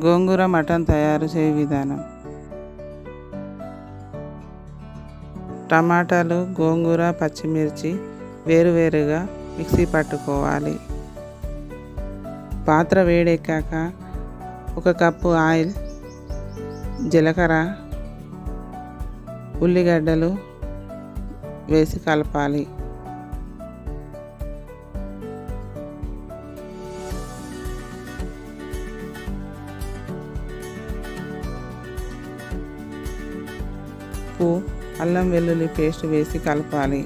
గోంగూర mutton తయారు చేయ విధానం టమాటాలు గోంగూర పచ్చిమిర్చి వేరువేరుగా మిక్సీ పట్టుకోవాలి పాత్ర వేడెక్కాక ఒక కప్పు ఆయిల్ జీలకర్ర ఉల్లిగడ్డలు వేసి కలపాలి ఉప్పు అల్లం వెల్లుల్లి పేస్ట్ వేసి కలపాలి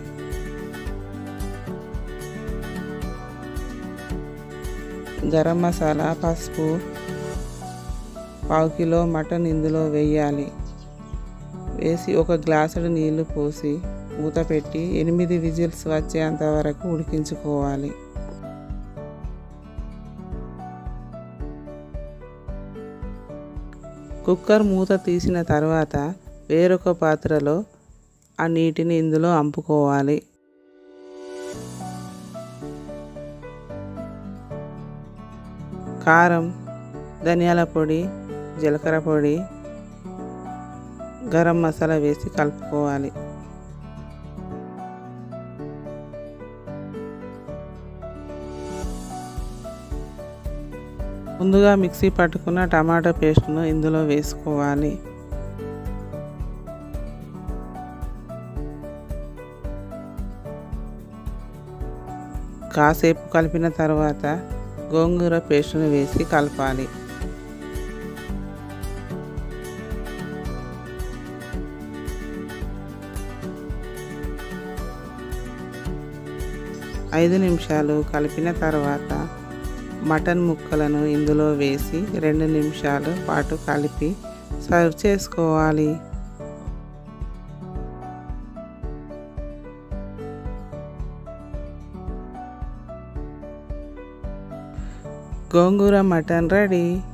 గరం మసాలా పసుపు పావు కిలో మటన్ ఇందులో వేయాలి వేసి ఒక గ్లాసుడు నీళ్లు పోసి మూత పెట్టి ఎనిమిది విజిల్స్ వచ్చేంత వరకు ఉడికించుకోవాలి కుక్కర్ మూత తీసిన తర్వాత వేరొక పాత్రలో ఆ నీటిని ఇందులో అంపుకోవాలి కారం ధనియాల పొడి జీలకర్ర పొడి గరం మసాలా వేసి కలుపుకోవాలి ముందుగా మిక్సీ పట్టుకున్న టమాటా పేస్ట్ను ఇందులో వేసుకోవాలి కాసేపు కలిపిన తర్వాత గోంగూర పేస్ట్ను వేసి కలపాలి ఐదు నిమిషాలు కలిపిన తర్వాత మటన్ ముక్కలను ఇందులో వేసి రెండు నిమిషాల పాటు కలిపి సర్వ్ చేసుకోవాలి గోంగూర మటన్ రెడీ